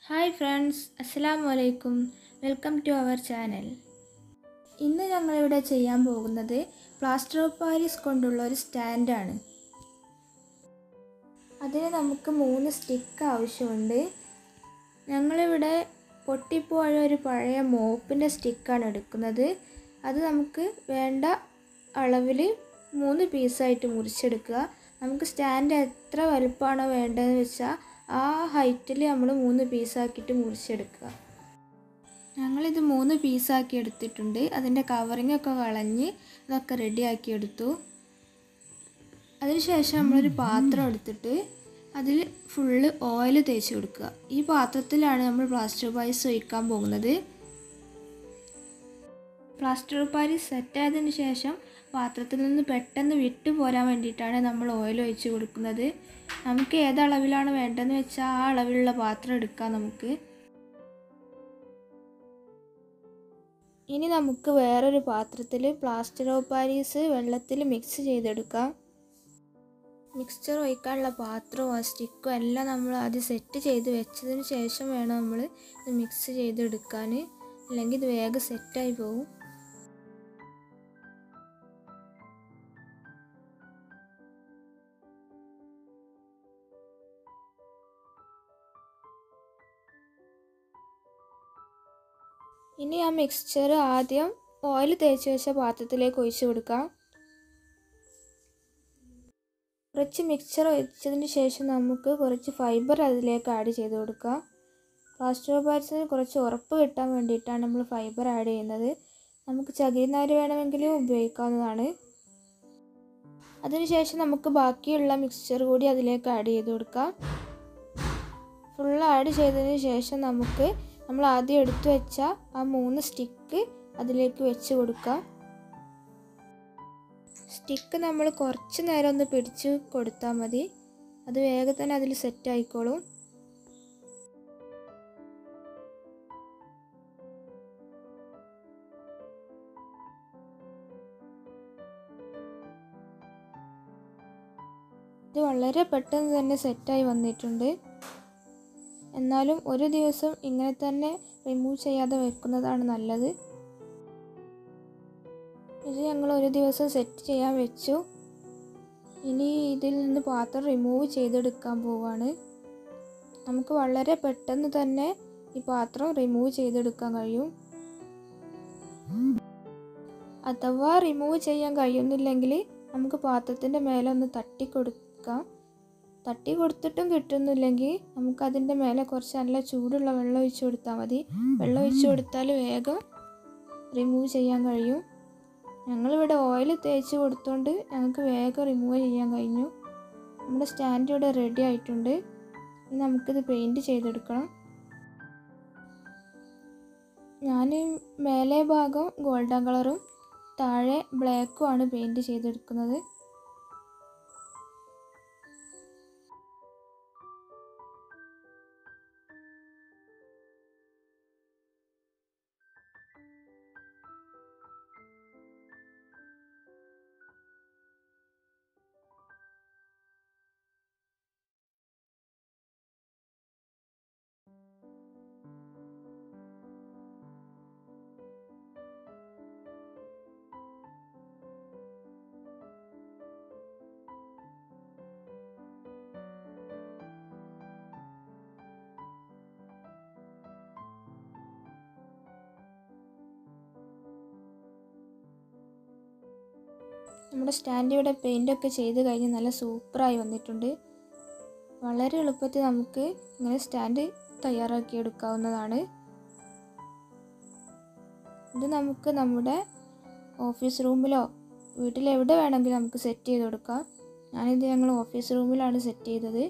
hi friends അസ്സലാമു അലൈക്കും welcome to our channel ഇന്ന് ഞങ്ങളിവിടെ ചെയ്യാൻ പോകുന്നത് പ്ലാസ്റ്റർ ഓഫ് പാരീസ് കൊണ്ടുള്ള ഒരു സ്റ്റാൻഡാണ് അതിന് നമുക്ക് മൂന്ന് സ്റ്റിക്ക് ആവശ്യമുണ്ട് ഞങ്ങളിവിടെ പൊട്ടിപ്പോയ ഒരു പഴയ മോപ്പിൻ്റെ സ്റ്റിക്കാണ് എടുക്കുന്നത് അത് നമുക്ക് വേണ്ട അളവിൽ മൂന്ന് പീസായിട്ട് മുറിച്ചെടുക്കുക നമുക്ക് സ്റ്റാൻഡ് എത്ര വലുപ്പമാണോ വേണ്ടതെന്ന് വെച്ചാൽ ആ ഹൈറ്റിൽ നമ്മൾ മൂന്ന് പീസാക്കിയിട്ട് മുറിച്ചെടുക്കുക ഞങ്ങളിത് മൂന്ന് പീസാക്കി എടുത്തിട്ടുണ്ട് അതിൻ്റെ കവറിങ് ഒക്കെ കളഞ്ഞ് ഇതൊക്കെ റെഡിയാക്കി എടുത്തു അതിനുശേഷം നമ്മളൊരു പാത്രം എടുത്തിട്ട് അതിൽ ഫുള്ള് ഓയിൽ തേച്ച് കൊടുക്കുക ഈ പാത്രത്തിലാണ് നമ്മൾ പ്ലാസ്റ്റർ പാരീസ് ഒഴിക്കാൻ പോകുന്നത് പ്ലാസ്റ്റർ പാരീസ് സെറ്റായതിനു ശേഷം പാത്രത്തിൽ നിന്ന് പെട്ടെന്ന് വിട്ടു പോരാൻ വേണ്ടിയിട്ടാണ് നമ്മൾ ഓയിൽ ഒഴിച്ച് കൊടുക്കുന്നത് നമുക്ക് ഏത് അളവിലാണ് വേണ്ടതെന്ന് വെച്ചാൽ ആ അളവിലുള്ള പാത്രം എടുക്കാം നമുക്ക് ഇനി നമുക്ക് വേറൊരു പാത്രത്തിൽ പ്ലാസ്റ്റർ ഓഫ് പാരീസ് വെള്ളത്തിൽ മിക്സ് ചെയ്തെടുക്കാം മിക്സ്ചർ ഒഴിക്കാനുള്ള പാത്രവും ആ സ്റ്റിക്കും എല്ലാം നമ്മൾ ആദ്യം സെറ്റ് ചെയ്ത് വെച്ചതിന് ശേഷം വേണം നമ്മൾ ഇത് മിക്സ് ചെയ്തെടുക്കാൻ അല്ലെങ്കിൽ ഇത് വേഗം സെറ്റായി പോകും ഇനി ആ മിക്സ്ചർ ആദ്യം ഓയിൽ തേച്ച് വെച്ച പാത്രത്തിലേക്ക് ഒഴിച്ച് കൊടുക്കാം കുറച്ച് മിക്സ്ചർ ഒഴിച്ചതിന് ശേഷം നമുക്ക് കുറച്ച് ഫൈബർ അതിലേക്ക് ആഡ് ചെയ്ത് കൊടുക്കാം പ്ലാസ്റ്റർ പാർട്സിന് കുറച്ച് ഉറപ്പ് കിട്ടാൻ വേണ്ടിയിട്ടാണ് നമ്മൾ ഫൈബർ ആഡ് ചെയ്യുന്നത് നമുക്ക് ചകിരിനാര് വേണമെങ്കിലും ഉപയോഗിക്കാവുന്നതാണ് അതിനുശേഷം നമുക്ക് ബാക്കിയുള്ള മിക്സ്ചർ കൂടി അതിലേക്ക് ആഡ് ചെയ്ത് കൊടുക്കാം ഫുൾ ആഡ് ചെയ്തതിന് ശേഷം നമുക്ക് നമ്മൾ ആദ്യം എടുത്തു വെച്ച ആ മൂന്ന് സ്റ്റിക്ക് അതിലേക്ക് വെച്ച് കൊടുക്കാം സ്റ്റിക്ക് നമ്മൾ കുറച്ച് നേരം ഒന്ന് പിടിച്ച് കൊടുത്താൽ മതി അത് വേഗം തന്നെ അതിൽ സെറ്റ് ആയിക്കോളും ഇത് വളരെ പെട്ടെന്ന് തന്നെ സെറ്റായി വന്നിട്ടുണ്ട് എന്നാലും ഒരു ദിവസം ഇങ്ങനെ തന്നെ റിമൂവ് ചെയ്യാതെ വെക്കുന്നതാണ് നല്ലത് ഇത് ഞങ്ങൾ ഒരു ദിവസം സെറ്റ് ചെയ്യാൻ വെച്ചു ഇനി ഇതിൽ നിന്ന് പാത്രം റിമൂവ് ചെയ്തെടുക്കാൻ പോവാണ് നമുക്ക് വളരെ പെട്ടെന്ന് തന്നെ ഈ പാത്രം റിമൂവ് ചെയ്തെടുക്കാൻ കഴിയും അഥവാ റിമൂവ് ചെയ്യാൻ കഴിയുന്നില്ലെങ്കിൽ നമുക്ക് പാത്രത്തിൻ്റെ മേലെ ഒന്ന് തട്ടി കൊടുക്കാം തട്ടി കൊടുത്തിട്ടും കിട്ടുന്നില്ലെങ്കിൽ നമുക്കതിൻ്റെ മേലെ കുറച്ച് നല്ല ചൂടുള്ള വെള്ളം ഒഴിച്ച് കൊടുത്താൽ മതി വെള്ളം ഒഴിച്ച് കൊടുത്താൽ വേഗം റിമൂവ് ചെയ്യാൻ കഴിയും ഞങ്ങളിവിടെ ഓയിൽ തേച്ച് കൊടുത്തോണ്ട് ഞങ്ങൾക്ക് വേഗം റിമൂവ് ചെയ്യാൻ കഴിഞ്ഞു നമ്മുടെ സ്റ്റാൻഡ് ഇവിടെ റെഡി ആയിട്ടുണ്ട് ഇനി നമുക്കിത് പെയിൻറ് ചെയ്തെടുക്കണം ഞാൻ മേലെ ഭാഗം ഗോൾഡൻ കളറും താഴെ ബ്ലാക്കും ആണ് പെയിൻറ് ചെയ്തെടുക്കുന്നത് നമ്മുടെ സ്റ്റാൻഡ് ഇവിടെ പെയിൻ്റൊക്കെ ചെയ്ത് കഴിഞ്ഞ് നല്ല സൂപ്പറായി വന്നിട്ടുണ്ട് വളരെ എളുപ്പത്തിൽ നമുക്ക് ഇങ്ങനെ സ്റ്റാൻഡ് തയ്യാറാക്കി എടുക്കാവുന്നതാണ് ഇത് നമുക്ക് നമ്മുടെ ഓഫീസ് റൂമിലോ വീട്ടിലെവിടെ വേണമെങ്കിലും നമുക്ക് സെറ്റ് ചെയ്ത് കൊടുക്കാം ഞാനിത് ഞങ്ങൾ ഓഫീസ് റൂമിലാണ് സെറ്റ് ചെയ്തത്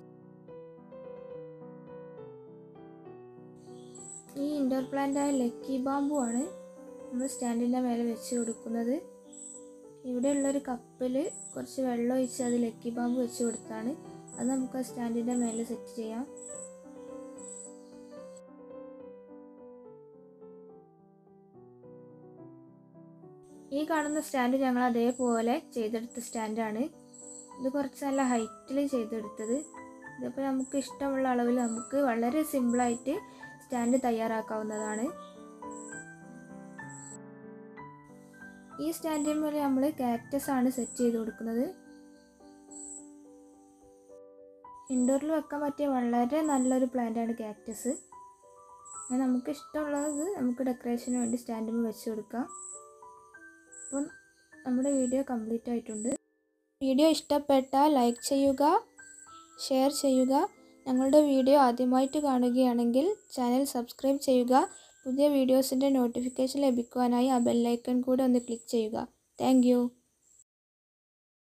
ഈ ഇൻഡോർ പ്ലാന്റായ ലക്കി ബാമ്പു ആണ് നമ്മൾ സ്റ്റാൻഡിൻ്റെ മേലെ വെച്ച് കൊടുക്കുന്നത് ഇവിടെയുള്ളൊരു കപ്പിൽ കുറച്ച് വെള്ളം ഒഴിച്ച് അത് ലക്കി ബാമ്പ് വെച്ച് കൊടുത്താണ് അത് നമുക്ക് ആ സ്റ്റാൻഡിൻ്റെ മേലെ സെറ്റ് ചെയ്യാം ഈ കാണുന്ന സ്റ്റാൻഡ് ഞങ്ങൾ അതേപോലെ ചെയ്തെടുത്ത സ്റ്റാൻഡാണ് ഇത് കുറച്ച് നല്ല ഹൈറ്റിൽ ചെയ്തെടുത്തത് ഇതിപ്പോൾ നമുക്ക് ഇഷ്ടമുള്ള അളവിൽ നമുക്ക് വളരെ സിമ്പിളായിട്ട് സ്റ്റാൻഡ് തയ്യാറാക്കാവുന്നതാണ് ഈ സ്റ്റാൻഡിന് മേലെ നമ്മൾ കാക്ടസ് ആണ് സെറ്റ് ചെയ്ത് കൊടുക്കുന്നത് ഇൻഡോറിൽ വെക്കാൻ പറ്റിയ വളരെ നല്ലൊരു പ്ലാന്റാണ് കാക്ടസ് അങ്ങനെ നമുക്ക് ഇഷ്ടമുള്ളത് നമുക്ക് ഡെക്കറേഷന് വേണ്ടി സ്റ്റാൻഡിൽ വെച്ച് കൊടുക്കാം അപ്പം നമ്മുടെ വീഡിയോ കംപ്ലീറ്റ് ആയിട്ടുണ്ട് വീഡിയോ ഇഷ്ടപ്പെട്ടാൽ ലൈക്ക് ചെയ്യുക ഷെയർ ചെയ്യുക ഞങ്ങളുടെ വീഡിയോ ആദ്യമായിട്ട് കാണുകയാണെങ്കിൽ ചാനൽ സബ്സ്ക്രൈബ് ചെയ്യുക പുതിയ വീഡിയോസിൻ്റെ നോട്ടിഫിക്കേഷൻ ലഭിക്കുവാനായി ആ ബെല്ലൈക്കൺ കൂടെ ഒന്ന് ക്ലിക്ക് ചെയ്യുക താങ്ക്